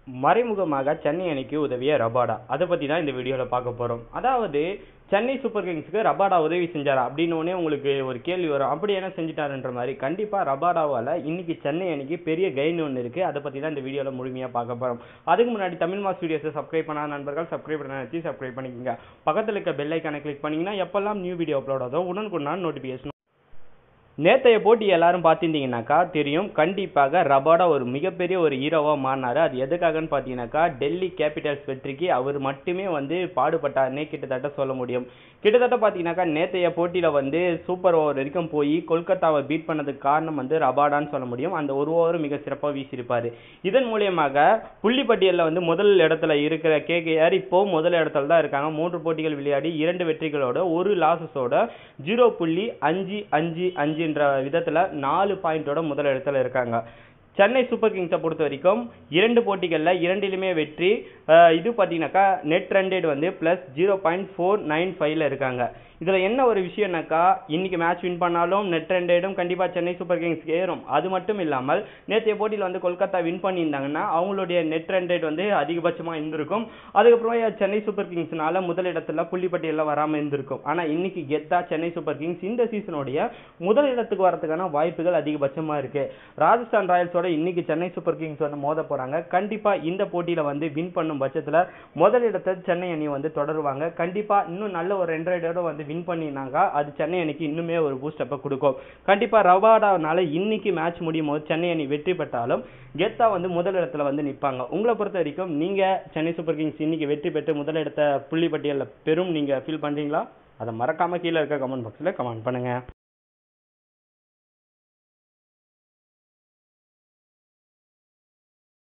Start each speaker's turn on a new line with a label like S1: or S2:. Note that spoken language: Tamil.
S1: மறைமுகமாக சென்னை அணிக்கு உதவிய ரபாடா அதை பற்றி தான் இந்த வீடியோவில் பார்க்க போகிறோம் அதாவது சென்னை சூப்பர் கிங்ஸ்க்கு ரபாடா உதவி செஞ்சாரா அப்படின்னு உடனே உங்களுக்கு ஒரு கேள்வி வரும் அப்படி என்ன செஞ்சுட்டாருன்ற மாதிரி கண்டிப்பாக ரபாடாவால் இன்னைக்கு சென்னை அணிக்கு பெரிய கைன் ஒன்று இருக்குது அதை பற்றி தான் இந்த வீடியோவில் முழுமையாக பார்க்க போகிறோம் அதுக்கு முன்னாடி தமிழ் மாஸ் வீடியோஸை சப்ஸ்கிரைப் பண்ணாத நண்பர்கள் சப்ஸ்கிரைப் பண்ண நினச்சி சப்ஸ்கிரைப் பண்ணிக்கோங்க பக்கத்தில் இருக்க பெல் ஐக்கானை கிளிக் பண்ணிங்கன்னா எப்போல்லாம் நியூ வீடியோ அப்லோட் ஆகுதோ உடனுக்குடன் நோட்டிஃபிகேஷன் நேத்தைய போட்டி எல்லாரும் பார்த்துருந்தீங்கன்னாக்கா தெரியும் கண்டிப்பாக ரபாடா ஒரு மிகப்பெரிய ஒரு ஹீரோவாக மாறினார் அது எதுக்காகன்னு பார்த்தீங்கன்னாக்கா டெல்லி கேபிட்டல்ஸ் வெற்றிக்கு அவர் மட்டுமே வந்து பாடுபட்டார்னே கிட்டத்தட்ட சொல்ல முடியும் கிட்டத்தட்ட பார்த்தீங்கன்னாக்கா நேத்தைய போட்டியில் வந்து சூப்பர் ஓவர் வரைக்கும் போய் கொல்கத்தாவை பீட் பண்ணதுக்கு காரணம் வந்து ரபாடான்னு சொல்ல முடியும் அந்த ஒரு ஓவர் மிக சிறப்பாக வீசியிருப்பார் இதன் மூலியமாக புள்ளி பட்டியலில் வந்து முதல் இடத்துல இருக்கிற கேகேஆர் இப்போ முதல் இடத்துல தான் இருக்காங்க மூன்று போட்டிகள் விளையாடி இரண்டு வெற்றிகளோட ஒரு லாசஸோட ஜீரோ புள்ளி அஞ்சு அஞ்சு அஞ்சுன்ற விதத்தில் நாலு பாயிண்டோட முதல் இடத்துல இருக்காங்க சென்னை சூப்பர் கிங்ஸை பொறுத்த வரைக்கும் இரண்டு போட்டிகளில் இரண்டிலுமே வெற்றி அஹ் இது பார்த்தீங்கன்னாக்கா நெட் ரன்ரேட் வந்து plus zero point four nine ஃபைவ்ல இருக்காங்க இதில் என்ன ஒரு விஷயம்னாக்கா இன்னைக்கு மேட்ச் வின் பண்ணாலும் நெட் ரன்ரேடும் கண்டிப்பாக சென்னை சூப்பர் கிங்ஸ் ஏறும் அது மட்டும் இல்லாமல் நேற்றைய போட்டியில் வந்து கொல்கத்தா வின் பண்ணியிருந்தாங்கன்னா அவங்களுடைய நெட் ரன்ரேட் வந்து அதிகபட்சமாக இருந்திருக்கும் அதுக்கப்புறமா சென்னை சூப்பர் கிங்ஸ்னால முதலிடத்துல புள்ளிப்பட்டியலில் வராமல் இருந்திருக்கும் ஆனால் இன்னைக்கு கெத்தா சென்னை சூப்பர் கிங்ஸ் இந்த சீசனுடைய முதல் இடத்துக்கு வரதுக்கான வாய்ப்புகள் அதிகபட்சமாக இருக்கு ராஜஸ்தான் ராயல்ஸோட இன்னைக்கு சென்னை சூப்பர் கிங்ஸ் வந்து மோத போறாங்க கண்டிப்பா இந்த போட்டியில வந்து வின் பண்ணும் பட்சத்துல முதல் இடத்தை சென்னை அணி வந்து தொடருவாங்க கண்டிப்பா இன்னும் நல்ல ஒரு ரெண்டு ரைடோட வந்து வின் பண்ணினாங்க அது சென்னை அணிக்கு இன்னுமே ஒரு பூஸ்ட் அப்ப கொடுக்கும் கண்டிப்பா ரவாடானால இன்னைக்கு மேட்ச் முடியும் போது சென்னை அணி வெற்றி பெற்றாலும் கெத்தா வந்து முதல் இடத்துல வந்து நிப்பாங்க உங்களை பொறுத்த வரைக்கும் நீங்க சென்னை சூப்பர் கிங்ஸ் இன்னைக்கு வெற்றி பெற்று முதல் இடத்த புள்ளி பட்டியலில் பெரும் நீங்க ஃபீல் பண்றீங்களா அதை மறக்காம கீழே இருக்க கமெண்ட் பாக்ஸ்ல கமெண்ட் பண்ணுங்க